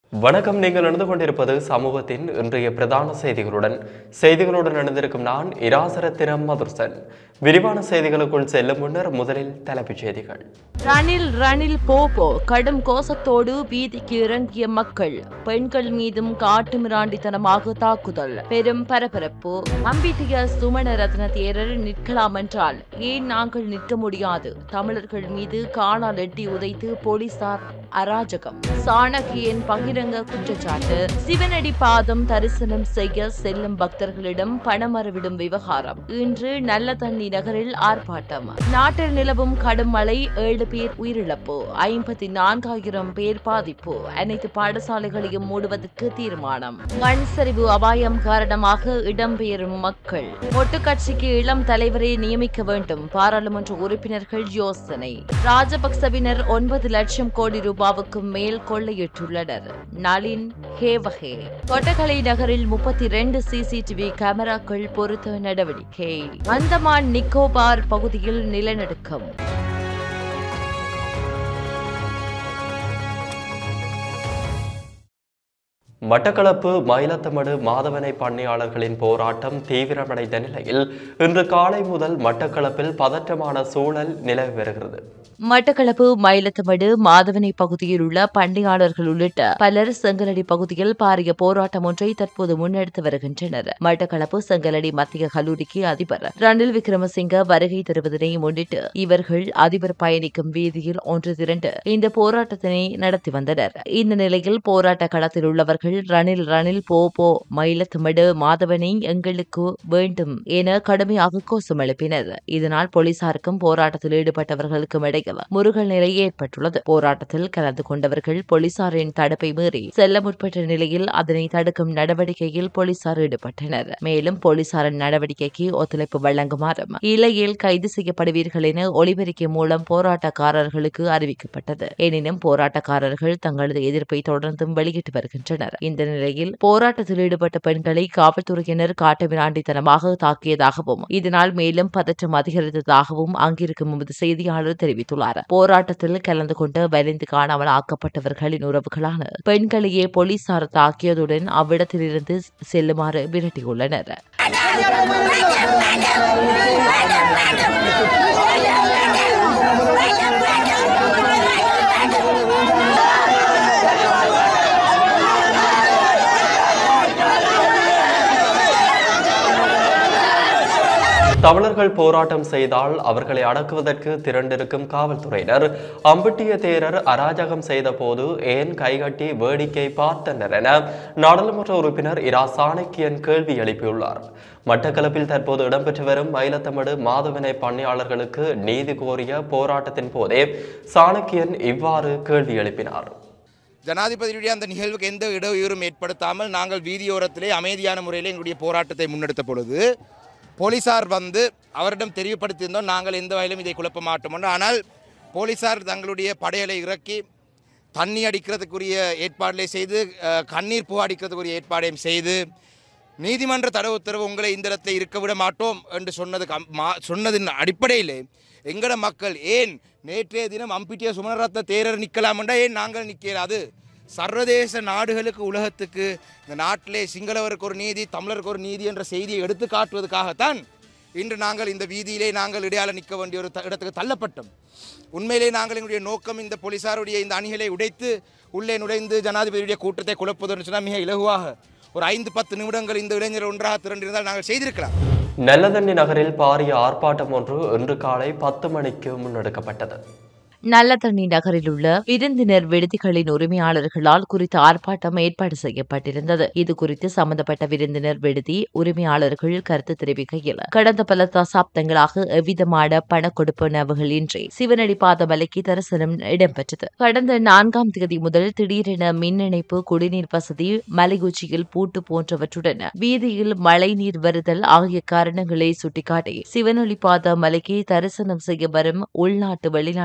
வணக்கம் நீங்கள் நடந்து கொண்டிருப்பது சமூகத்தின் இன்றைய பிரதான செய்திகளுடன் செய்திகளுடன் நடந்திருக்கும் நான் இராசரத்தினம் மதுர்சன் விரிவான செய்திகளுக்குள் செல்லும் முன்னர் முதலில் தலைப்புச் செய்திகள் ரணில் ரணில் போபோ கடும் கோஷத்தோடு வீதிக்கு இறங்கிய மக்கள் பெண்கள் மீதும் காட்டுமிராண்டித்தனமாக தாக்குதல் பெரும் பரபரப்பு அம்பிட்டிய சுமண ரத்ன தேரர் நிற்கலாம் என்றால் ஏன் நாங்கள் நிற்க முடியாது தமிழர்கள் மீது காணால் எட்டி உதைத்து போலீசார் அராஜகம் சாணக்கியன் பகிரங்க குற்றச்சாட்டு சிவனடி பாதம் தரிசனம் செய்ய செல்லும் பக்தர்களிடம் பணம் மறவிடும் விவகாரம் இன்று நல்ல தண்ணி நகரில் ஆர்ப்பாட்டம் நாட்டில் நிலவும் கடும் மழை ஏழு பேர் உயிரிழப்பு ஐம்பத்தி நான்காயிரம் பேர் பாதிப்பு அனைத்து பாடசாலைகளையும் மூடுவதற்கு தீர்மானம் மண் சரிவு அபாயம் காரணமாக இடம்பெயரும் மக்கள் மொட்டு கட்சிக்கு இளம் தலைவரை நியமிக்க வேண்டும் பாராளுமன்ற உறுப்பினர்கள் யோசனை ராஜபக்சவினர் ஒன்பது லட்சம் கோடி ரூபாவுக்கு மேல் கொள்ளையிட்டுள்ளனர் நளின் ஹேவகே கொட்டகலை நகரில் முப்பத்தி இரண்டு சிசிடிவி கேமராக்கள் பொருத்த நடவடிக்கை அந்தமான் நிக்கோபார் பகுதியில் நிலநடுக்கம் மட்டக்களப்பு மயிலத்தமடு மாதவனை பண்ணையாளர்களின் போராட்டம் தீவிரமடைந்த நிலையில் இன்று காலை முதல் மட்டக்களப்பில் பதற்றமான சூழல் நிலவி வருகிறது மட்டக்களப்பு மயிலத்தமடு மாதவனை பகுதியில் உள்ள பண்ணையாளர்கள் உள்ளிட்ட பலர் செங்கலடி பகுதியில் பாரிய போராட்டம் ஒன்றை தற்போது முன்னெடுத்து வருகின்றனர் மட்டக்களப்பு செங்கலடி மத்திய கல்லூரிக்கு அதிபர் ரணில் விக்ரமசிங்க வருகை தருவதனை முன்னிட்டு இவர்கள் அதிபர் பயணிக்கும் வீதியில் ஒன்று திரண்டு இந்த போராட்டத்தினை நடத்தி வந்தனர் இந்த நிலையில் போராட்ட களத்தில் உள்ளவர்கள் ரணில் ரணில் போ போ மயிலத்தமடு மாதவனை எங்களுக்கு வேண்டும் என கடுமையாக கோஷம் எழுப்பினர் இதனால் போலீசாருக்கும் போராட்டத்தில் ஈடுபட்டவர்களுக்கும் இடையில் முருகல் நிலை ஏற்பட்டுள்ளது போராட்டத்தில் கலந்து கொண்டவர்கள் போலீசாரின் தடுப்பை மீறி செல்ல முற்பட்ட நிலையில் அதனை தடுக்கும் நடவடிக்கையில் போலீசார் ஈடுபட்டனர் மேலும் போலீசாரின் நடவடிக்கைக்கு ஒத்துழைப்பு வழங்குமாறும் இலையில் கைது செய்யப்படுவீர்கள் என ஒளிபெருக்கி மூலம் போராட்டக்காரர்களுக்கு அறிவிக்கப்பட்டது எனினும் போராட்டக்காரர்கள் தங்களது எதிர்ப்பை தொடர்ந்தும் வெளியிட்டு வருகின்றனர் இந்த நிலையில் போராட்டத்தில் ஈடுபட்ட பெண்களை காவல்துறையினர் காட்டுமிராண்டித்தனமாக தாக்கியதாகவும் இதனால் மேலும் பதற்றம் அதிகரித்ததாகவும் அங்கிருக்கும் எமது செய்தியாளர் தெரிவித்துள்ளார் போராட்டத்தில் கலந்து கொண்டு வலிந்து காணாமல் ஆக்கப்பட்டவர்களின் உறவுகளான பெண்களையே போலீசார் தாக்கியதுடன் அவ்விடத்திலிருந்து செல்லுமாறு விரட்டியுள்ளனர் தமிழர்கள் போராட்டம் செய்தால் அவர்களை அடக்குவதற்கு திரண்டிருக்கும் காவல்துறையினர் அம்பிட்டிய தேரர் அராஜகம் செய்த போது ஏன் கைகட்டி வேடிக்கை பார்த்தனர் என நாடாளுமன்ற உறுப்பினர் இரா சாணக்கியன் கேள்வி எழுப்பியுள்ளார் மட்டக்களப்பில் தற்போது இடம்பெற்று வரும் மயிலத்தமடு மாதவனை பண்ணையாளர்களுக்கு நீதி கோரிய போராட்டத்தின் போதே சாணக்கியன் இவ்வாறு கேள்வி எழுப்பினார் ஜனாதிபதியுடைய அந்த நிகழ்வுக்கு எந்த இடையூறும் ஏற்படுத்தாமல் நாங்கள் வீதியோரத்திலே அமைதியான முறையில் எங்களுடைய போராட்டத்தை முன்னெடுத்த பொழுது போலீசார் வந்து அவரிடம் தெரியப்படுத்தியிருந்தோம் நாங்கள் எந்த வகையிலும் இதை குழப்ப மாட்டோம் என்று. ஆனால் போலீசார் தங்களுடைய படையலை இறக்கி தண்ணி அடிக்கிறதுக்குரிய ஏற்பாடுகளை செய்து அஹ், கண்ணீர் பூ அடிக்கிறதுக்குரிய ஏற்பாடையும் செய்து நீதிமன்ற தடை உத்தரவு உங்களை இந்த இடத்துல இருக்க விட மாட்டோம் என்று சொன்னதுக்கு அம்- மா- சொன்னதின் அடிப்படையில் எங்கட மக்கள் ஏன் நேற்றைய தினம் அம்பிட்டிய சுமணரத்ன தேரர் நிற்கலாம்டா ஏன் நாங்கள் நிற்கலாது சர்வதேச நாடுகளுக்கு உலகத்துக்கு இந்த நாட்டிலே சிங்களவருக்கு ஒரு நீதி தமிழருக்கு ஒரு நீதி என்ற செய்தியை எடுத்து காட்டுவதற்காகத்தான் இன்று நாங்கள் இந்த வீதியிலே நாங்கள் இடையால நிற்க வேண்டிய ஒரு த- இடத்துக்கு தள்ளப்பட்டோம் உண்மையிலே நாங்கள் எங்களுடைய நோக்கம் இந்த போலீசாருடைய இந்த அணிகளை உடைத்து உள்ளே நுழைந்து ஜனாதிபதியுடைய கூட்டத்தை குழப்புவதுன்னு சொன்னால் மிக இலகுவாக ஒரு ஐந்து பத்து நிமிடங்கள் இந்த இளைஞர் ஒன்றாக திரண்டிருந்தால் நாங்கள் செய்திருக்கலாம் நல்லதண்ணி நகரில் பாரிய ஆர்ப்பாட்டம் ஒன்று இன்று காலை பத்து மணிக்கு முன்னெடுக்கப்பட்டது நல்லதண்ணி நகரில் உள்ள விருந்தினர் விடுதிகளின் உரிமையாளர்களால் குறித்த ஆர்ப்பாட்டம் ஏற்பாடு செய்யப்பட்டிருந்தது இது குறித்து சம்பந்தப்பட்ட விருந்தினர் விடுதி உரிமையாளர்கள் கருத்து தெரிவிக்கையில் கடந்த பல தசாப்தங்களாக எவ்விதமான பண கொடுப்பனவுகள் இன்றி சிவனடி பாதமலைக்கு தரிசனம் இடம்பெற்றது கடந்த நான்காம் தேதி முதல் திடீரென மின் இணைப்பு குடிநீர் வசதி மலையுச்சியில் பூட்டு போன்றவற்றுடன் வீதியில் மழைநீர் வருதல் ஆகிய காரணங்களை சுட்டிக்காட்டி சிவனொளி பாத மலைக்கு தரிசனம் செய்ய வரும் உள்நாட்டு வெளிநாட்டு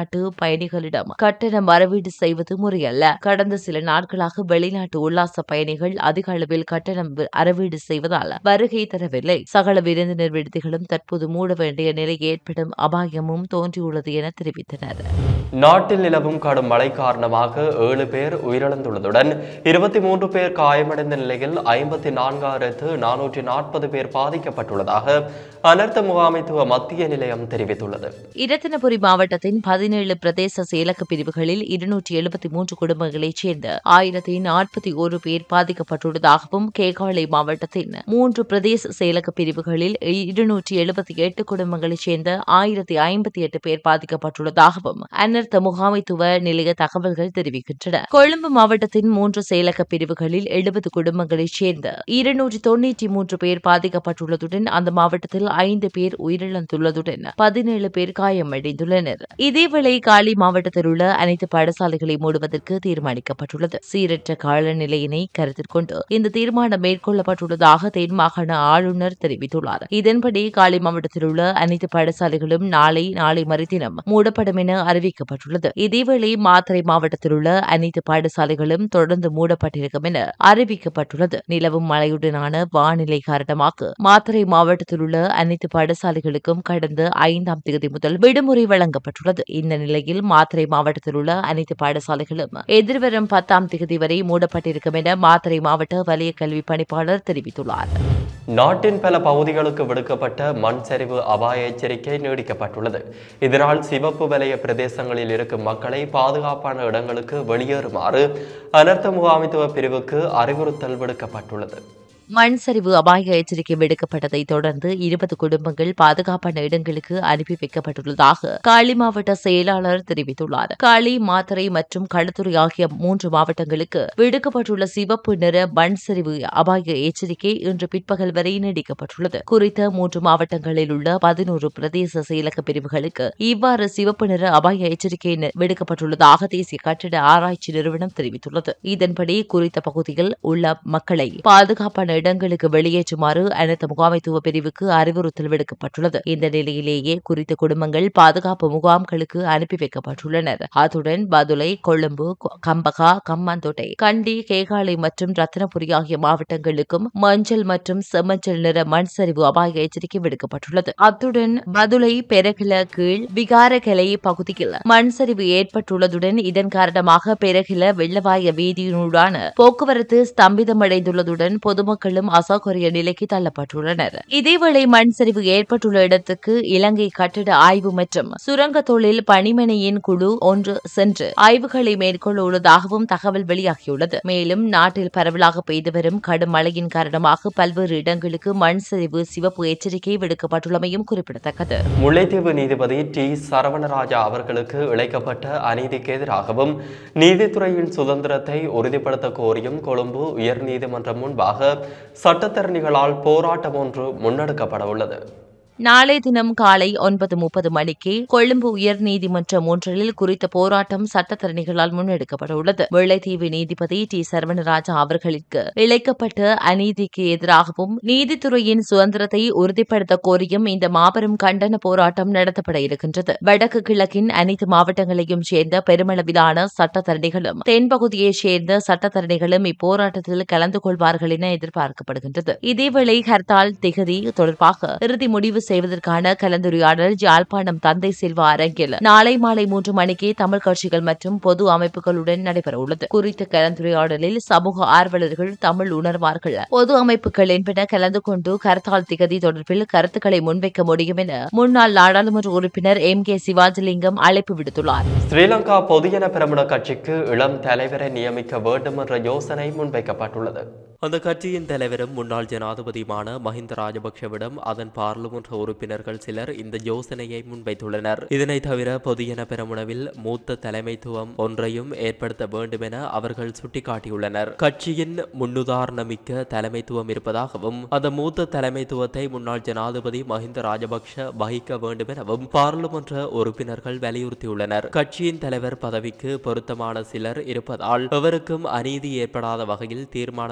பயணிகளிடம் கட்டணம் அறவீடு செய்வது முறையல்ல கடந்த சில நாட்களாக வெளிநாட்டு உல்லாச பயணிகள் அதிக அளவில் கட்டணம் வி- அறவீடு செய்வதால் வருகை தரவில்லை சகல விருந்தினர் விடுதிகளும் தற்போது மூட வேண்டிய நிலை ஏற்படும் அபாயமும் தோன்றியுள்ளது என தெரிவித்தனர் நாட்டில் நிலவும் கடும் மழை காரணமாக ஏழு பேர் உயிரிழந்துள்ளதுடன் இருபத்தி மூன்று பேர் காயமடைந்த நிலையில் ஐம்பத்தி நான்காயிரத்து நானூற்றி நாற்பது பேர் பாதிக்கப்பட்டுள்ளதாக அனர்த்த முகாமைத்துவ மத்திய நிலையம் தெரிவித்துள்ளது இரத்தினபுரி மாவட்டத்தின் பதினேழு பிரதேச செயலக பிரிவுகளில் இருநூற்றி எழுபத்தி மூன்று குடும்பங்களைச் சேர்ந்த ஆயிரத்தி நாற்பத்தி ஒரு பேர் பாதிக்கப்பட்டுள்ளதாகவும் கேகாலை மாவட்டத்தின் மூன்று பிரதேச செயலக பிரிவுகளில் இருநூற்றி எழுபத்தி எட்டு குடும்பங்களைச் சேர்ந்த ஆயிரத்தி ஐம்பத்தி எட்டு பேர் பாதிக்கப்பட்டுள்ளதாகவும் அனர்த்த முகாமைத்துவ நிலைய தகவல்கள் தெரிவிக்கின்றன கொழும்பு மாவட்டத்தின் மூன்று செயலக பிரிவுகளில் எழுபது குடும்பங்களைச் சேர்ந்த இருநூற்றி தொன்னூற்றி மூன்று பேர் பாதிக்கப்பட்டுள்ளதுடன் அந்த மாவட்டத்தில் ஐந்து பேர் உயிரிழந்துள்ளதுடன் பதினேழு பேர் காயமடைந்துள்ளனர் இதேவேளை காலி மாவட்டத்தில் உள்ள அனைத்து பாடசாலைகளை மூடுவதற்கு தீர்மானிக்கப்பட்டுள்ளது சீரற்ற காலநிலையினை கருத்தில் கொண்டு இந்த தீர்மானம் மேற்கொள்ளப்பட்டுள்ளதாக தென் மாகாண ஆளுநர் தெரிவித்துள்ளார் இதன்படி காலி மாவட்டத்தில் உள்ள அனைத்து பாடசாலைகளும் நாளை நாளை மறுதினம் மூடப்படும் என அறிவிக்கப்பட்டுள்ளது இதேவேளை மாத்தறை மாவட்டத்தில் உள்ள அனைத்து பாடசாலைகளும் தொடர்ந்து மூடப்பட்டிருக்கும் என அறிவிக்கப்பட்டுள்ளது நிலவும் மழையுடனான வானிலை காரணமாக மாத்தறை மாவட்டத்தில் உள்ள அனைத்து பாடசாலைகளுக்கும் கடந்த ஐந்தாம் தேதி முதல் விடுமுறை வழங்கப்பட்டுள்ளது இந்த நிலையில் மாத்தறை மாவட்டத்தில் உள்ள அனைத்து பாடசாலைகளும் எதிர்வரும் பத்தாம் தேதி வரை மூடப்பட்டிருக்கும் என மாத்தறை மாவட்ட வலய கல்வி பணிப்பாளர் தெரிவித்துள்ளார் நாட்டின் பல பகுதிகளுக்கு விடுக்கப்பட்ட மண் சரிவு அபாய எச்சரிக்கை நீடிக்கப்பட்டுள்ளது இதனால் சிவப்பு வலய பிரதேசங்களில் இருக்கும் மக்களை பாதுகாப்பான இடங்களுக்கு வெளியேறுமாறு அனர்த்த முகாமைத்துவ பிரிவுக்கு அறிவுறுத்தல் விடுக்கப்பட்டுள்ளது மண் சரிவு அபாய எச்சரிக்கை விடுக்கப்பட்டதை தொடர்ந்து இருபது குடும்பங்கள் பாதுகாப்பான இடங்களுக்கு அனுப்பி வைக்கப்பட்டுள்ளதாக காலி மாவட்ட செயலாளர் தெரிவித்துள்ளார் காலி மாத்தறை மற்றும் களுத்துறை ஆகிய மூன்று மாவட்டங்களுக்கு விடுக்கப்பட்டுள்ள சிவப்பு நிற மண் சரிவு அபாய எச்சரிக்கை இன்று பிற்பகல் வரை நீடிக்கப்பட்டுள்ளது குறித்த மூன்று மாவட்டங்களில் உள்ள பதினோரு பிரதேச செயலக பிரிவுகளுக்கு இவ்வாறு சிவப்பு நிற அபாய எச்சரிக்கை நி- விடுக்கப்பட்டுள்ளதாக தேசிய கட்டிட ஆராய்ச்சி நிறுவனம் தெரிவித்துள்ளது இதன்படி குறித்த பகுதியில் உள்ள மக்களை பாதுகாப்பான இடங்களுக்கு வெளியேற்றுமாறு அனைத்து முகாமைத்துவ பிரிவுக்கு அறிவுறுத்தல் விடுக்கப்பட்டுள்ளது இந்த நிலையிலேயே குறித்த குடும்பங்கள் பாதுகாப்பு முகாம்களுக்கு அனுப்பி வைக்கப்பட்டுள்ளனர் அத்துடன் பதுளை கொழும்பு கொ- கம்பகா கம்மாந்தோட்டை கண்டி கேகாலை மற்றும் ரத்தினபுரி ஆகிய மாவட்டங்களுக்கும் மஞ்சள் மற்றும் செம்மஞ்சள் நிற மண் சரிவு அபாய எச்சரிக்கை விடுக்கப்பட்டுள்ளது அத்துடன் பதுளை பெரகில கீழ் விகாரகலை பகுதியில் மண் சரிவு ஏற்பட்டுள்ளதுடன் இதன் காரணமாக பெரகில வெள்ளவாய வீதியினூடான போக்குவரத்து ஸ்தம்பிதமடைந்துள்ளதுடன் பொதுமக்களும் அசௌகரிய நிலைக்கு தள்ளப்பட்டுள்ளனர் இதேவேளை மண் சரிவு ஏற்பட்டுள்ள இடத்துக்கு இலங்கை கட்டிட ஆய்வு மற்றும் சுரங்க தொழில் பணிமனையின் குழு ஒன்று சென்று ஆய்வுகளை மேற்கொள்ள உள்ளதாகவும் தகவல் வெளியாகியுள்ளது மேலும் நாட்டில் பரவலாக பெய்து வரும் கடும் மழையின் காரணமாக பல்வேறு இடங்களுக்கு மண் சரிவு சிவப்பு எச்சரிக்கை விடுக்கப்பட்டுள்ளமையும் குறிப்பிடத்தக்கது முல்லைத்தீவு நீதிபதி டி சரவணராஜா அவர்களுக்கு இழைக்கப்பட்ட அநீதிக்கு எதிராகவும் நீதித்துறையின் சுதந்திரத்தை உறுதிப்படுத்த கோரியும் கொழும்பு உயர்நீதிமன்றம் முன்பாக சட்டத்தரணிகளால் போராட்டம் ஒன்று முன்னெடுக்கப்பட உள்ளது நாளை தினம் காலை ஒன்பது முப்பது மணிக்கு கொழும்பு உயர் நீதிமன்றம் ஒன்றில் குறித்த போராட்டம் சட்டத்தரணிகளால் முன்னெடுக்கப்பட உள்ளது முல்லைத்தீவு நீதிபதி டி சரவணராஜா அவர்களுக்கு இழைக்கப்பட்ட அநீதிக்கு எதிராகவும் நீதித்துறையின் சுதந்திரத்தை உறுதிப்படுத்த கோரியும் இந்த மாபெரும் கண்டன போராட்டம் நடத்தப்பட இருக்கின்றது வடக்கு கிழக்கின் அனைத்து மாவட்டங்களையும் சேர்ந்த பெருமளவிலான சட்டத்தரணிகளும் தென்பகுதியைச் சேர்ந்த சட்டத்தரணிகளும் இப்போராட்டத்தில் கலந்து கொள்வார்கள் என எதிர்பார்க்கப்படுகின்றது இதேவேளை ஹர்த்தால் திகதி தொடர்பாக இறுதி முடிவு செய்வதற்கான கலந்துரையாடல் ஜாழ்ப்பாணம் தந்தை செல்வா அரங்கில் நாளை மாலை மூன்று மணிக்கு தமிழ் கட்சிகள் மற்றும் பொது அமைப்புகளுடன் நடைபெற உள்ளது குறித்த கலந்துரையாடலில் சமூக ஆர்வலர்கள் தமிழ் உணர்வார்கள் பொது அமைப்புகள் என்பன கலந்து கொண்டு கர்த்தால் திகதி தொடர்பில் கருத்துக்களை முன்வைக்க முடியும் என முன்னாள் நாடாளுமன்ற உறுப்பினர் எம் கே சிவாஜிலிங்கம் அழைப்பு விடுத்துள்ளார் ஸ்ரீலங்கா பொதுஜன பிரமுன கட்சிக்கு இளம் தலைவரை நியமிக்க வேண்டும் என்ற யோசனை முன்வைக்கப்பட்டுள்ளது அந்த கட்சியின் தலைவரும் முன்னாள் ஜனாதிபதியுமான மஹிந்த ராஜபக்ஷவிடம் அதன் பாராளுமன்ற உறுப்பினர்கள் சிலர் இந்த யோசனையை முன்வைத்துள்ளனர் இதனை தவிர பொதுஜன பெரமுனவில் மூத்த தலைமைத்துவம் ஒன்றையும் ஏற்படுத்த வேண்டும் என அவர்கள் சுட்டிக்காட்டியுள்ளனர் கட்சியின் முன்னுதாரணமிக்க தலைமைத்துவம் இருப்பதாகவும் அந்த மூத்த தலைமைத்துவத்தை முன்னாள் ஜனாதிபதி மஹிந்த ராஜபக்ஷ வகிக்க வேண்டும் எனவும் பாராளுமன்ற உறுப்பினர்கள் வலியுறுத்தியுள்ளனர் கட்சியின் தலைவர் பதவிக்கு பொருத்தமான சிலர் இருப்பதால் எவருக்கும் அநீதி ஏற்படாத வகையில் தீர்மானத்தை எடுக்க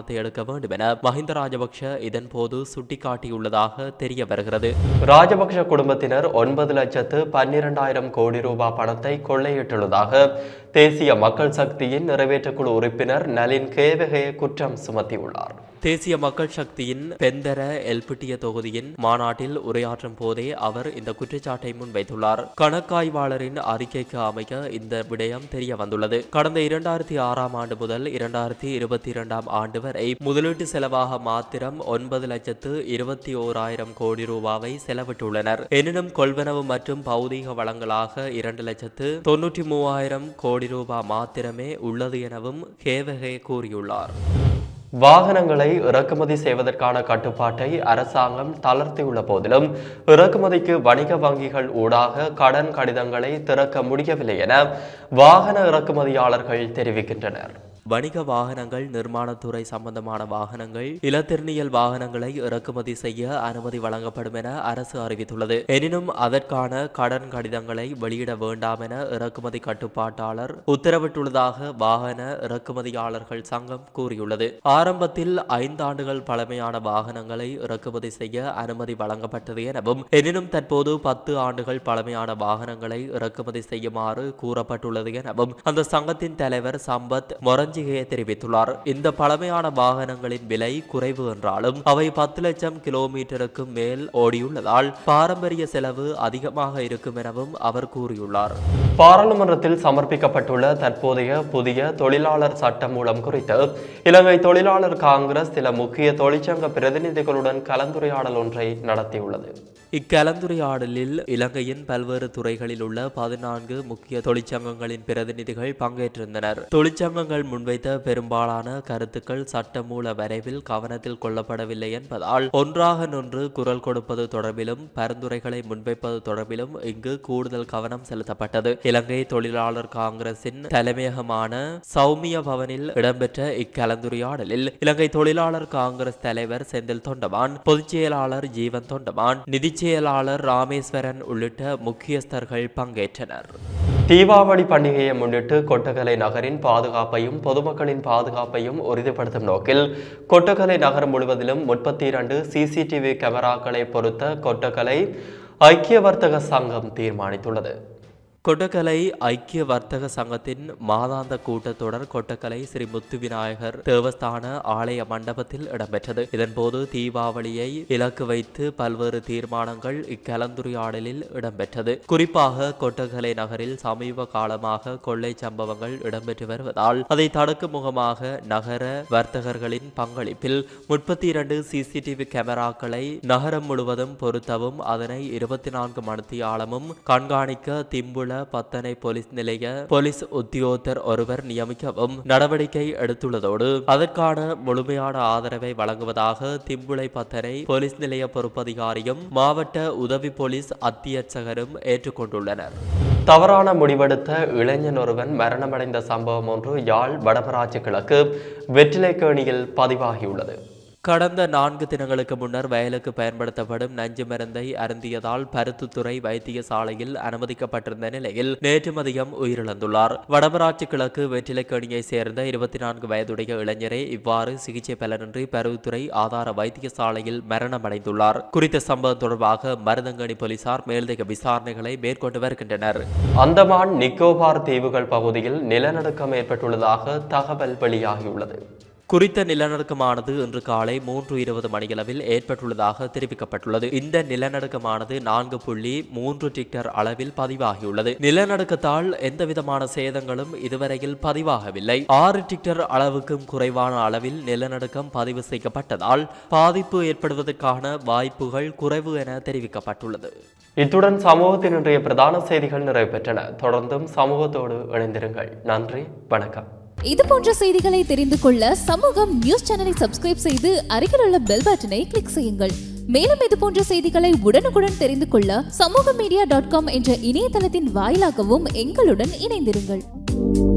இருக்க வேண்டும் என மஹிந்த ராஜபக்ஷ இதன்போது சுட்டிக்காட்டியுள்ளதாக தெரிய வருகிறது ராஜபக்ஷ குடும்பத்தினர் ஒன்பது லட்சத்து பன்னிரண்டாயிரம் கோடி ரூபாய் பணத்தை கொள்ளையிட்டுள்ளதாக தேசிய மக்கள் சக்தியின் நிறைவேற்றுக்குழு உறுப்பினர் நலின் கேவகே குற்றம் சுமத்தியுள்ளார் தேசிய மக்கள் சக்தியின் பெந்தர எல்பிட்டிய தொகுதியின் மாநாட்டில் உரையாற்றும் போதே அவர் இந்த குற்றச்சாட்டை முன்வைத்துள்ளார் கணக்காய்வாளரின் அறிக்கைக்கு அமைக்க இந்த விடயம் தெரிய வந்துள்ளது கடந்த இரண்டாயிரத்தி ஆறாம் ஆண்டு முதல் இரண்டாயிரத்தி இருபத்தி இரண்டாம் ஆண்டு வரை முதலீட்டு செலவாக மாத்திரம் ஒன்பது லட்சத்து இருபத்தி ஓராயிரம் கோடி ரூபாவை செலவிட்டுள்ளனர் எனினும் கொள்வனவு மற்றும் பௌதீக வளங்களாக இரண்டு லட்சத்து தொன்னூற்றி மூவாயிரம் கோடி ரூபாய் மாத்திரமே உள்ளது எனவும் கேவகே கூறியுள்ளார் வாகனங்களை இறக்குமதி செய்வதற்கான கட்டுப்பாட்டை அரசாங்கம் தளர்த்தியுள்ள போதிலும் இறக்குமதிக்கு வணிக வங்கிகள் ஊடாக கடன் கடிதங்களை திறக்க முடியவில்லை என வாகன இறக்குமதியாளர்கள் தெரிவிக்கின்றனர் வணிக வாகனங்கள் நிர்மாணத்துறை சம்பந்தமான வாகனங்கள் இலத்திரனியல் வாகனங்களை இறக்குமதி செய்ய அனுமதி வழங்கப்படும் என அரசு அறிவித்துள்ளது எனினும் அதற்கான கடன் கடிதங்களை வெளியிட வேண்டாம் என இறக்குமதி கட்டுப்பாட்டாளர் உத்தரவிட்டுள்ளதாக வாகன இறக்குமதியாளர்கள் சங்கம் கூறியுள்ளது ஆரம்பத்தில் ஐந்தாண்டுகள் பழமையான வாகனங்களை இறக்குமதி செய்ய அனுமதி வழங்கப்பட்டது எனவும் எனினும் தற்போது பத்து ஆண்டுகள் பழமையான வாகனங்களை இறக்குமதி செய்யுமாறு கூறப்பட்டுள்ளது எனவும் அந்த சங்கத்தின் தலைவர் சம்பத் மொரஞ்சிகையை தெரிவித்துள்ளார் இந்த பழமையான வாகனங்களின் விலை குறைவு என்றாலும் அவை பத்து லட்சம் கிலோமீட்டருக்கு மேல் ஓடியுள்ளதால் பாரம்பரிய செலவு அதிகமாக இருக்கும் எனவும் அவர் கூறியுள்ளார் பாராளுமன்றத்தில் சமர்ப்பிக்கப்பட்டுள்ள தற்போதைய புதிய தொழிலாளர் சட்டம் மூலம் குறித்து இலங்கை தொழிலாளர் காங்கிரஸ் சில முக்கிய தொழிற்சங்க பிரதிநிதிகளுடன் கலந்துரையாடல் ஒன்றை நடத்தியுள்ளது இக்கலந்துரையாடலில் இலங்கையின் பல்வேறு துறைகளில் உள்ள பதினான்கு முக்கிய தொழிற்சங்கங்களின் பிரதிநிதிகள் பங்கேற்றிருந்தனர் தொழிற்சங்கங்கள் முன்வைத்த பெரும்பாலான கருத்துக்கள் சட்டமூல வரைவில் கவனத்தில் கொள்ளப்படவில்லை என்பதால் ஒன்றாக நின்று குரல் கொடுப்பது தொடர்பிலும் பரிந்துரைகளை முன்வைப்பது தொடர்பிலும் இங்கு கூடுதல் கவனம் செலுத்தப்பட்டது இலங்கை தொழிலாளர் காங்கிரசின் தலைமையகமான சௌமிய பவனில் இடம்பெற்ற இக்கலந்துரையாடலில் இலங்கை தொழிலாளர் காங்கிரஸ் தலைவர் செந்தில் தொண்டமான் பொதுச் செயலாளர் ஜீவன் தொண்டமான் நிதிச் செயலாளர் ராமேஸ்வரன் உள்ளிட்ட முக்கியஸ்தர்கள் பங்கேற்றனர் தீபாவளி பண்டிகையை முன்னிட்டு கொட்டகலை நகரின் பாதுகாப்பையும் பொதுமக்களின் பாதுகாப்பையும் உறுதிப்படுத்தும் நோக்கில் கொட்டகலை நகரம் முழுவதிலும் முப்பத்தி இரண்டு சிசிடிவி கேமராக்களை பொருத்த கொட்டகலை ஐக்கிய வர்த்தக சங்கம் தீர்மானித்துள்ளது கொட்டக்கலை ஐக்கிய வர்த்தக சங்கத்தின் மாதாந்த கூட்டத்தொடர் கொட்டக்கலை ஸ்ரீ முத்து விநாயகர் தேவஸ்தான ஆலய மண்டபத்தில் இடம்பெற்றது இதன்போது தீபாவளியை இலக்கு வைத்து பல்வேறு தீர்மானங்கள் இக்கலந்துரையாடலில் இடம்பெற்றது குறிப்பாக கொட்டக்கலை நகரில் சமீப காலமாக கொள்ளை சம்பவங்கள் இடம்பெற்று வருவதால் அதை தடுக்கும் முகமாக நகர வர்த்தகர்களின் பங்களிப்பில் முப்பத்தி இரண்டு சிசிடிவி கேமராக்களை நகரம் முழுவதும் பொருத்தவும் அதனை இருபத்தி நான்கு மணித்தியாலமும் கண்காணிக்க திம்புல பத்தனை போலீஸ் நிலைய போலீஸ் உத்தியோகத்தர் ஒருவர் நியமிக்கவும் நடவடிக்கை எடுத்துள்ளதோடு அதற்கான முழுமையான ஆதரவை வழங்குவதாக திம்புளை பத்தனை போலீஸ் நிலைய பொறுப்பதிகாரியும் மாவட்ட உதவி போலீஸ் அத்தியட்சகரும் ஏற்றுக்கொண்டுள்ளனர் தவறான முடிவெடுத்த இளைஞன் ஒருவன் மரணமடைந்த சம்பவம் ஒன்று யாழ் வடமராட்சி கிழக்கு வெற்றிலைக்கேணியில் பதிவாகியுள்ளது கடந்த நான்கு தினங்களுக்கு முன்னர் வயலுக்கு பயன்படுத்தப்படும் நஞ்சு மருந்தை அருந்தியதால் பருத்துத்துறை வைத்தியசாலையில் அனுமதிக்கப்பட்டிருந்த நிலையில் நேற்று மதியம் உயிரிழந்துள்ளார் வடமராட்சி கிழக்கு வெற்றிலைக்கணியை சேர்ந்த இருபத்தி நான்கு வயதுடைய இளைஞரே இவ்வாறு சிகிச்சை பலனின்றி பருத்துறை ஆதார வைத்தியசாலையில் மரணமடைந்துள்ளார் குறித்த சம்பவம் தொடர்பாக மருதங்கணி போலீசார் மேலதிக விசாரணைகளை மேற்கொண்டு வருகின்றனர் அந்தமான் நிக்கோபார் தீவுகள் பகுதியில் நிலநடுக்கம் ஏற்பட்டுள்ளதாக தகவல் வெளியாகியுள்ளது குறித்த நிலநடுக்கமானது இன்று காலை மூன்று இருபது மணியளவில் ஏற்பட்டுள்ளதாக தெரிவிக்கப்பட்டுள்ளது இந்த நிலநடுக்கமானது நான்கு புள்ளி மூன்று டிக்டர் அளவில் பதிவாகியுள்ளது நிலநடுக்கத்தால் எந்தவிதமான சேதங்களும் இதுவரையில் பதிவாகவில்லை ஆறு டிக்டர் அளவுக்கும் குறைவான அளவில் நிலநடுக்கம் பதிவு செய்யப்பட்டதால் பாதிப்பு ஏற்படுவதற்கான வாய்ப்புகள் குறைவு என தெரிவிக்கப்பட்டுள்ளது இத்துடன் சமூகத்தின் இன்றைய பிரதான செய்திகள் நிறைவு பெற்றன தொடர்ந்தும் சமூகத்தோடு இணைந்திருங்கள் நன்றி வணக்கம் இது போன்ற செய்திகளை தெரிந்து கொள்ள சமூகம் நியூஸ் சேனலை சப்ஸ்கிரைப் செய்து அருகில் உள்ள பெல் பட்டனை கிளிக் செய்யுங்கள் மேலும் இது போன்ற செய்திகளை உடனுக்குடன் தெரிந்து கொள்ள சமூக மீடியா டாட் காம் என்ற இணையதளத்தின் வாயிலாகவும் எங்களுடன் இணைந்திருங்கள்